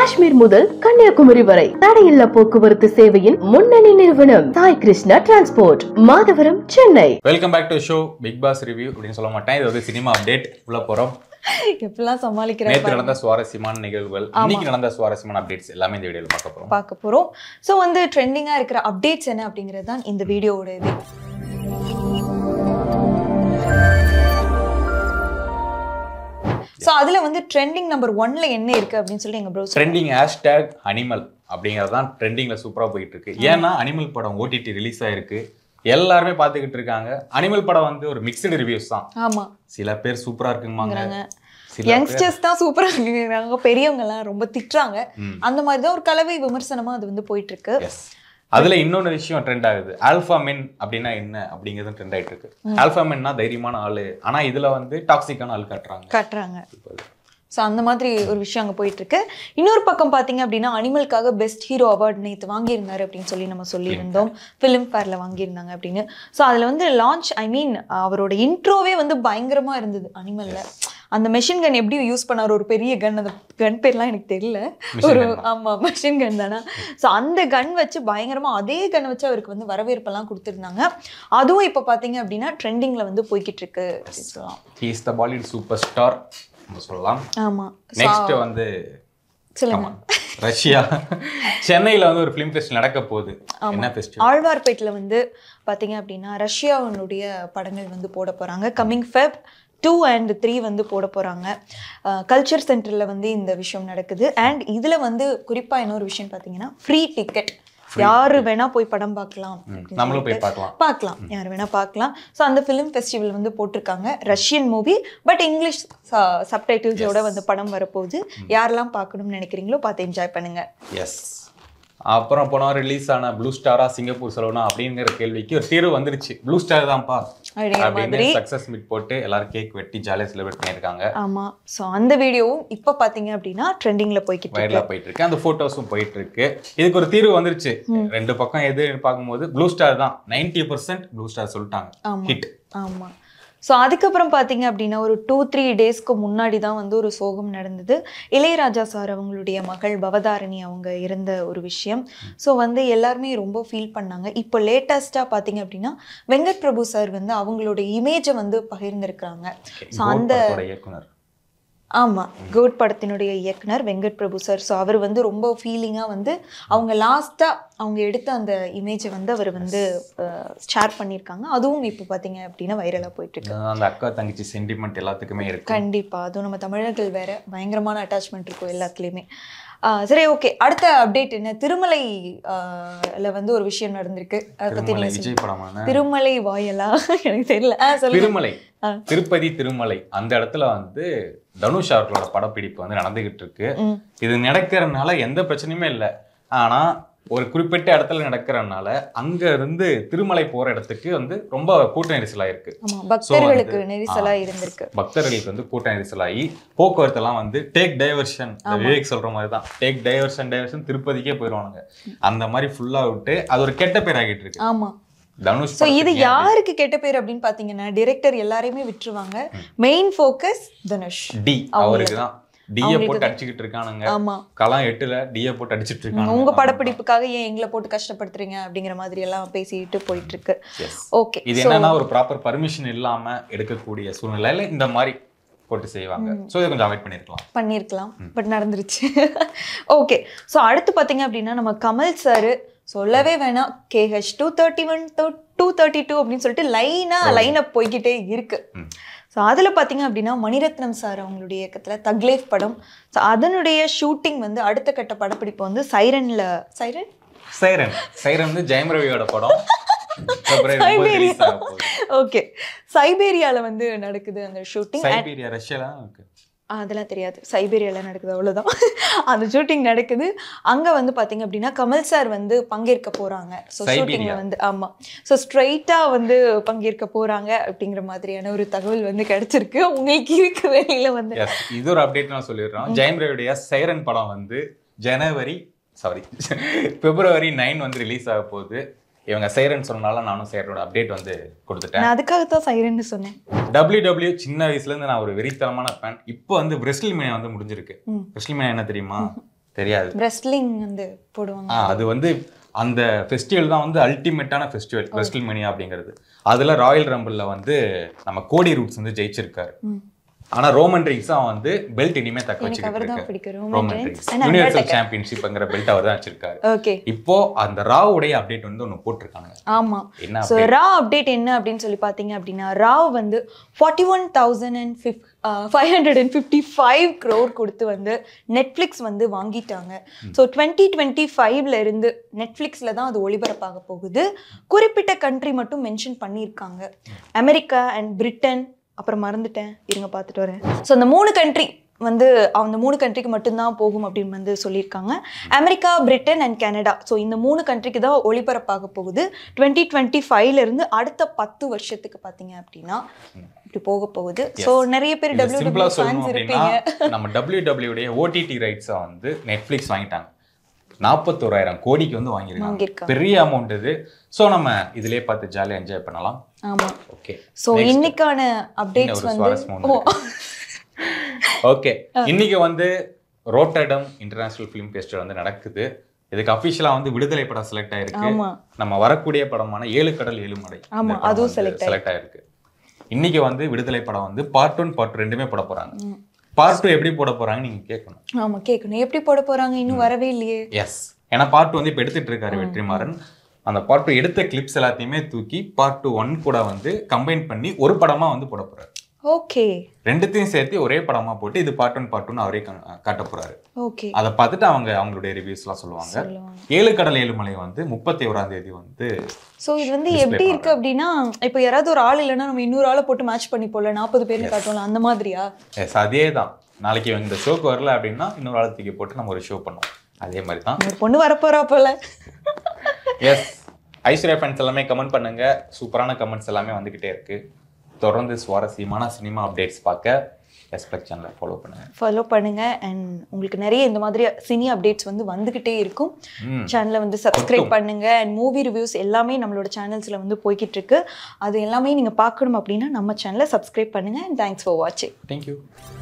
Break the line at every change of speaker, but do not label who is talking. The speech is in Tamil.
காஷ்மீர் முதல் கன்னியாகுமரி வரை தடையில்லா போக்குவரத்து சேவையின் முன்னணி நிறுவனம் Sai Krishna transport Madhavaram Chennai
welcome back to show Bigg Boss review அப்படின்னு சொல்ல மாட்டேன் இது வந்து சினிமா அப்டேட் உள்ள போறோம்
எப்படிலாம் சமாளிக்கிறேன்
நேற்று நடந்த சுவாரஸ்யமான நிகழ்வுகள் இன்னைக்கு நடந்த சுவாரஸ்யமான அப்டேட்ஸ் எல்லாமே இந்த வீடியோல பார்க்க போறோம்
பார்க்க போறோம் ஸோ வந்து ட்ரெண்டிங்காக இருக்கிற அப்டேட்ஸ் என்ன அப்படிங்கிறது தான் இந்த வீடியோவோட இது ஸோ அதுல வந்து ட்ரெண்டிங் நம்பர் ஒன்ல என்ன இருக்கு அப்படின்னு சொல்லி எங்க ப்ரோ
ட்ரெண்டிங் ஹேஷ்டேக் அனிமல் அப்படிங்கிறது தான் ட்ரெண்டிங்ல சூப்பரா போயிட்டு இருக்கு ஏன்னா அனிமல் படம் ஓடிடி ரிலீஸ் ஆயிருக்கு எல்லாருமே பார்த்துக்கிட்டு இருக்காங்க அனிமல் படம் வந்து ஒரு மிக்சடு ரிவ்யூஸ் தான்
ஆமா
சில பேர் சூப்பரா இருக்குமாங்க சில பேர்
யங்ஸ்டர்ஸ் தான் சூப்பரா இருக்கிறாங்க பெரியவங்க எல்லாம் ரொம்ப திட்டுறாங்க
ம்.
அந்த மாதிரி தான் ஒரு கலவை விமர்சனமா அது வந்து போயிட்டு இருக்கு
எஸ் அதுல இன்னொன்னு விஷயம் ட்ரெண்ட் ஆகுது ஆல்ஃபா மென் அப்படின்னா என்ன அப்படிங்கிறது ட்ரெண்ட் ஆயிட்டு இருக்கு ஆல்ஃபா மென்னா தைரியமான ஆளு ஆனா இதுல வந்து டாக்ஸிக்கான ஆள் காட்டுறாங்க
காட்டுறாங்க ஸோ அந்த மாதிரி ஒரு விஷயம் அங்கே போயிட்டு இருக்கு இன்னொரு பக்கம் பார்த்தீங்க அப்படின்னா அனிமலுக்காக பெஸ்ட் ஹீரோ அவார்ட் நேற்று வாங்கியிருந்தாரு அப்படின்னு சொல்லி நம்ம சொல்லியிருந்தோம் ஃபிலிம் ஃபேரில் வாங்கியிருந்தாங்க அப்படின்னு ஸோ அதில் வந்து லான்ச் ஐ மீன் அவரோட இன்ட்ரோவே வந்து பயங்கரமாக இருந்தது அனிமலில் அந்த மெஷின் கன் எப்படி யூஸ் பண்ணார் ஒரு பெரிய கன் அந்த கன் பேர்லாம் எனக்கு தெரியல ஒரு ஆமாம் மெஷின் கன் தானே ஸோ அந்த கன் வச்சு பயங்கரமாக அதே கன் வச்சு அவருக்கு வந்து வரவேற்பெல்லாம் கொடுத்துருந்தாங்க அதுவும் இப்போ பார்த்தீங்க அப்படின்னா ட்ரெண்டிங்கில் வந்து போய்கிட்டு இருக்கு அப்படின்னு சொல்லலாம்
he's the Bollywood super star நம்ம சொல்லலாம்
ஆமாம்
நெக்ஸ்ட் வந்து
சொல்லுங்க
ஆமா ரஷ்யா சென்னையில வந்து ஒரு ஃபிலிம் ஃபெஸ்ட் நடக்க போகுது என்ன ஃபெஸ்டிவல்
ஆழ்வார்பேட்டில் வந்து பார்த்தீங்க அப்படின்னா ரஷ்யாவினுடைய படங்கள் வந்து போட போகிறாங்க coming Feb two and three வந்து போட போகிறாங்க கல்ச்சர் சென்டரில் வந்து இந்த விஷயம் நடக்குது அண்ட் இதில் வந்து குறிப்பாக இன்னொரு விஷயம் பார்த்தீங்கன்னா ஃப்ரீ டிக்கெட் யாரு வேணா போய் படம் பார்க்கலாம் அப்படின்னு
நம்மளும் போய்
சொல்லிட்டு
பார்க்கலாம்
பார்க்கலாம் யார் வேணா பார்க்கலாம் ஸோ அந்த ஃபிலிம் ஃபெஸ்டிவல் வந்து போட்டிருக்காங்க ரஷ்யன் மூவி பட் இங்கிலீஷ் சப்டைட்டில்ஸோட வந்து படம் வரப்போகுது யாரெல்லாம் பார்க்கணும்னு நினைக்கிறீங்களோ பார்த்து என்ஜாய் பண்ணுங்க
எஸ் அப்புறம் போன வாரம் ரிலீஸ் ஆன ப்ளூ ஸ்டாரா சிங்கப்பூர் செலவுனா அப்படிங்கிற கேள்விக்கு ஒரு தீர்வு வந்துருச்சு ப்ளூ ஸ்டார் தான்ப்பா
அப்படிங்கிற
அப்படின்னு
மாதிரி
சக்சஸ் மீட் போட்டு எல்லாரும் கேக் வெட்டி ஜாலியா செலிப்ரேட் பண்ணியிருக்காங்க
ஆமா ஸோ அந்த வீடியோவும் இப்போ பார்த்தீங்க அப்படின்னா ட்ரெண்டிங்கில் போய்கிட்டு இருக்கு
வைரலா போயிட்டு இருக்கு அந்த போட்டோஸும் போயிட்டு இருக்கு இதுக்கு ஒரு தீர்வு வந்துருச்சு ரெண்டு பக்கம் எது பார்க்கும்போது ப்ளூ ஸ்டார் தான் நைன்டி பர்சன்ட் ப்ளூ ஸ்டார் சொல்லிட்டாங்க
ஆமா.
ஹிட்
ஆமா ஸோ அதுக்கப்புறம் பார்த்தீங்க அப்படின்னா ஒரு டூ த்ரீ டேஸ்க்கு முன்னாடி தான் வந்து ஒரு சோகம் நடந்தது இளையராஜா சார் அவங்களுடைய மகள் பவதாரணி அவங்க இருந்த ஒரு விஷயம் ஸோ வந்து எல்லாருமே ரொம்ப ஃபீல் பண்ணாங்க இப்போ லேட்டஸ்ட்டாக பார்த்தீங்க அப்படின்னா வெங்கட் பிரபு சார் வந்து அவங்களுடைய இமேஜை வந்து பகிர்ந்திருக்கிறாங்க ஸோ அந்த
படத்தோட இயக்குனர்
ஆமா கோட் படத்தினுடைய இயக்குனர் வெங்கட் பிரபு சார் ஸோ அவர் வந்து ரொம்ப ஃபீலிங்காக வந்து அவங்க லாஸ்ட்டாக அவங்க எடுத்த அந்த இமேஜை வந்து அவர் வந்து ஷேர் பண்ணியிருக்காங்க அதுவும் இப்போ பார்த்தீங்க அப்படின்னா வைரலாக போயிட்டு இருக்கு
அந்த அக்கா தங்கச்சி சென்டிமெண்ட் எல்லாத்துக்குமே இருக்கு
கண்டிப்பா அதுவும் நம்ம தமிழர்கள் வேற பயங்கரமான அட்டாச்மெண்ட் இருக்கும் எல்லாத்துலேயுமே சரி ஓகே அடுத்த அப்டேட் என்ன திருமலை ஆஹ் ல வந்து ஒரு விஷயம் நடந்திருக்கு அதை பத்தி
திருமலை
நீங்க
விஜய்
சொல்லுங்க.
படமான
திருமலை வாயலா எனக்கு தெரியல ஆ சொல்லுங்க
திருமலை
ஆ.
திருப்பதி திருமலை அந்த இடத்துல வந்து தனுஷ் அவர்களோட படப்பிடிப்பு வந்து நடந்துகிட்டு இருக்கு
ம்.
இது நடக்கிறதுனால எந்த பிரச்சனையுமே இல்லை ஆனா ஒரு குறிப்பிட்ட இடத்துல நடக்கிறதுனால அங்க இருந்து திருமலை போற இடத்துக்கு வந்து ரொம்ப கூட்ட நெரிசலா இருக்கு
ஆமா பக்தர்களுக்கு
வந்து,
நெரிசலா
ஆ.
இருந்திருக்கு
பக்தர்களுக்கு வந்து கூட்ட நெரிசலாகி போக்குவரத்து எல்லாம் வந்து டேக் டைவர்ஷன் விவேக் சொல்ற மாதிரி தான் டேக் டைவர்ஷன் டைவர்ஷன் திருப்பதிக்கே போயிடுவானுங்க அந்த மாதிரி ஃபுல்லா விட்டு அது ஒரு கெட்ட பேர் ஆகிட்டு இருக்கு
ஆமா
தனுஷ்
சோ இது
படத்துக்கு ஏன்
யாருக்கு கெட்ட பேர் அப்படின்னு பாத்தீங்கன்னா டிரெக்டர் எல்லாரையுமே விட்டுருவாங்க மெயின் ஃபோக்கஸ் தனுஷ்
டி அவருக்கு தான் டிஏ
அவங்களுக்கு
போட்டு அடிச்சுக்கிட்டு இருக்கானுங்க
ஆமா
களம் எட்டுல டிஏ போட்டு அடிச்சிட்டு இருக்காங்க
உங்க படப்பிடிப்புக்காக ஏன் எங்களை போட்டு கஷ்டப்படுத்துறீங்க அப்படிங்கிற மாதிரி எல்லாம் பேசிட்டு போயிட்டு இருக்கு
Yes.
ஓகே
இது என்னன்னா ஒரு ப்ராப்பர் பர்மிஷன் இல்லாம எடுக்கக்கூடிய சூழ்நிலையில இந்த மாதிரி போட்டு செய்வாங்க சோ இதை கொஞ்சம் அவாய்ட் பண்ணிருக்கலாம்
பண்ணியிருக்கலாம் பட் நடந்துருச்சு ஓகே ஸோ அடுத்து பார்த்தீங்க அப்படின்னா நம்ம கமல் சார் சொல்லவே வேணாம் KH two thirty one two thirty two அப்படின்னு சொல்லிட்டு லைனாக லைனப் போய்கிட்டே இருக்கு
ம்.
ஸோ அதில் பார்த்தீங்க அப்படின்னா மணிரத்னம் சார் அவங்களுடைய இயக்கத்தில் தக்லேஃப் படம் ஸோ அதனுடைய ஷூட்டிங் வந்து அடுத்த கட்ட படப்பிடிப்பு வந்து சைரனில் சைரன்
சைரன் சைரன் வந்து ஜெயம் ரவியோட படம் பிப்ரவரி ஒன்பது release ஆக போகுது.
ஓகே சைபேரியாவில் வந்து நடக்குது அந்த ஷூட்டிங்
சைபீரியா ரஷ்யால தான் இருக்கு
அதெல்லாம் தெரியாது சைபேரியாவில் நடக்குது அவ்வளோதான் அந்த ஷூட்டிங் நடக்குது அங்கே வந்து பார்த்தீங்க அப்படின்னா கமல் சார் வந்து பங்கேற்க போகிறாங்க ஸோ
சைபீரியா.
ஷூட்டிங்கில் வந்து ஆமாம் ஸோ ஸ்ட்ரைட்டாக வந்து பங்கேற்க போகிறாங்க அப்படிங்கிற மாதிரியான ஒரு தகவல் வந்து கிடைச்சிருக்கு உங்களுக்கு இருக்கு வெளியில் வந்து
எஸ் இது ஒரு அப்டேட் நான் சொல்லிடுறோம் ஜெயம் ரவியுடைய சைரன் படம் வந்து ஜனவரி சாரி பிப்ரவரி நைன் வந்து ரிலீஸ் ஆக போகுது இவங்க சைரன் சொன்னனால நானும் சைரனோட அப்டேட் வந்து கொடுத்துட்டேன்
நான் அதுக்காகத்தான் சைரன்னு சொன்னேன்
டபிள்யூ டபிள்யூ சின்ன வயசுல இருந்து நான் ஒரு வெறித்தனமான ஃபேன் இப்போ வந்து பிரெஸ்லில் மேனியா வந்து முடிஞ்சிருக்கு
ம்.
பிரெஸ்லில் மேனியா என்ன தெரியுமா தெரியாது
ரெஸ்லிங் வந்து போடுவாங்க
ஆ அது வந்து அந்த ஃபெஸ்டிவல் தான் வந்து அல்டிமேட்டான ஃபெஸ்டிவல் ரெஸ்டில் மணியா அப்படிங்கிறது அதுல ராயல் ரம்பிள்ல வந்து நம்ம கோடி ரூட்ஸ் வந்து ஜெயிச்சிருக்காரு ஆனா ரோமன் ரிங்ஸ் அவன் வந்து பெல்ட் இனிமே தக்க
எனக்கு அவர் தான்
வச்சுக்கிட்டு
பிடிக்கும்
Roman
Roman
Reigns
and
universal சாம்பியன்ஷிப்ங்கிற பெல்ட் அவர் தான் வச்சிருக்காரு
ஓகே
இப்போ அந்த ராவுடைய அப்டேட் வந்து ஒன்னு போட்டிருக்காங்க
ஆமா
என்ன
ஸோ ரா அப்டேட் என்ன அப்படின்னு சொல்லி பார்த்தீங்க அப்படின்னா ராவ் வந்து forty one thousand and fif five hundred and fifty five crore கொடுத்து வந்து நெட்ஃப்ளிக்ஸ் வந்து வாங்கிட்டாங்க ஸோ டுவெண்ட்டி டுவெண்ட்டி ஃபைவ்ல இருந்து நெட்ஃப்ளிக்ஸில் தான் அது ஒளிபரப்பாக போகுது குறிப்பிட்ட கண்ட்ரி மட்டும் மென்ஷன் பண்ணியிருக்காங்க அமெரிக்கா அண்ட் பிரிட்டன் அப்புறம் மறந்துட்டேன் இருங்க பார்த்துட்டு வரேன் ஸோ அந்த மூணு கண்ட்ரி வந்து அந்த மூணு கண்ட்ரிக்கு மட்டும்தான் போகும் அப்படின்னு வந்து சொல்லியிருக்காங்க America Britain and Canada so இந்த மூணு கண்ட்ரிக்கு தான் ஒளிபரப்பாக போகுது டுவெண்ட்டி டுவெண்ட்டி ஃபைவ்ல இருந்து அடுத்த பத்து வருஷத்துக்கு பார்த்தீங்க அப்படின்னா இப்படி போக போகுது ஸோ நிறைய பேர்
இதை
டபிள்யூ
சிம்பிளா
டபிள்யூ
சொல்லணும்
ஃபேன்ஸ்
அப்படின்னா
இருப்பீங்க
நம்ம டபிள்யூ டபிள்யூடைய ஓடிடி ரைட்ஸை வந்து நெட்ஃப்ளிக்ஸ் வாங்கிட்டாங்க நாற்பத்தோராயிரம் கோடிக்கு வந்து வாங்கியிருக்காங்க
வாங்கியிருக்காங்க.
பெரிய அமௌண்ட் இது ஸோ நம்ம இதுலயே பார்த்து ஜாலியாக என்ஜாய் பண்ணலாம்
ஆமா
ஓகே
ஸோ இன்னைக்கான அப்டேட்ஸ்
ஒரு
வந்து
சுவாரஸ்யமான
ஓ
ஓகே இன்னைக்கு வந்து ரோட்டர்டம் இன்டர்நேஷனல் ஃபிலிம் ஃபெஸ்டிவல் வந்து நடக்குது இதுக்கு அஃபிஷியலா வந்து விடுதலை படம் செலக்ட் ஆயிருக்கு
ஆமா
நம்ம வரக்கூடிய படமான ஏழு கடல் ஏழு மலை
ஆமா, அதுவும் select
செலக்ட் ஆயிருக்கு இன்னைக்கு வந்து விடுதலை படம் வந்து பார்ட் ஒன் பார்ட் ரெண்டுமே போட போறாங்க பார்ட் டூ எப்படி போட போறாங்கன்னு நீங்க கேட்கணும்
ஆமா கேட்கணும் எப்படி போட போறாங்க இன்னும் வரவே இல்லையே
எஸ் ஏன்னா பார்ட் வந்து இப்போ எடுத்துட்டு இருக்காரு வெற்றிமாறன் அந்த பார்ட் டூ எடுத்த கிளிப்ஸ் எல்லாத்தையுமே தூக்கி பார்ட் டூ ஒன் கூட வந்து கம்பைன் பண்ணி ஒரு படமா வந்து போட போறாரு
ஓகே
ரெண்டுத்தையும் சேர்த்து ஒரே படமா போட்டு இது பார்ட் ஒன் பார்ட் ஒன் அவரே கா- காட்ட போறாரு
ஓகே
அதை பார்த்துட்டு அவங்க அவங்களுடைய ரிவ்யூஸ்லாம் சொல்லுவாங்க
சொல்லுவாங்க
ஏழு கடல் ஏழு மலை வந்து முப்பத்தி ஓராம் தேதி வந்து
ஸோ இது வந்து எப்படி இருக்கு அப்படின்னா இப்போ யாராவது ஒரு ஆள் இல்லைன்னா நம்ம இன்னொரு ஆளை போட்டு மேட்ச் பண்ணி போடல நாற்பது பேர்னு காட்டுவோம்ல அந்த மாதிரியா
எஸ் அதே தான் நாளைக்கு இவங்க இந்த ஷோக்கு வரல அப்படின்னா இன்னொரு ஆளத்துக்கு போட்டு நம்ம ஒரு ஷோ பண்ணுவோம் அதே மாதிரி தான்
ஒரு பொண்ணு வரப்போறா போல
எஸ் ஐஸ்வர்யா ஃபேன்ஸ் எல்லாமே கமெண்ட் பண்ணுங்க சூப்பரான கமெண்ட்ஸ் எல்லாமே வந்துகிட்டே இருக்கு தொடர்ந்து சுவாரஸ்யமான சினிமா அப்டேட்ஸ் பார்க்க எஸ்பெக்ட் சேனலை ஃபாலோ பண்ணுங்க
ஃபாலோ பண்ணுங்க அண்ட் உங்களுக்கு நிறைய இந்த மாதிரி சினி அப்டேட்ஸ் வந்து வந்துகிட்டே இருக்கும்
ம்.
சேனலை வந்து சப்ஸ்கிரைப் பண்ணுங்க அண்ட் மூவி ரிவ்யூஸ் எல்லாமே நம்மளோட சேனல்ஸ்ல வந்து போய்கிட்டு இருக்கு அது எல்லாமே நீங்க பார்க்கணும் அப்படின்னா நம்ம சேனலை சப்ஸ்கிரைப் பண்ணுங்க அண்ட் தேங்க்ஸ் ஃபார் வாட்சிங்
தேங்க்யூ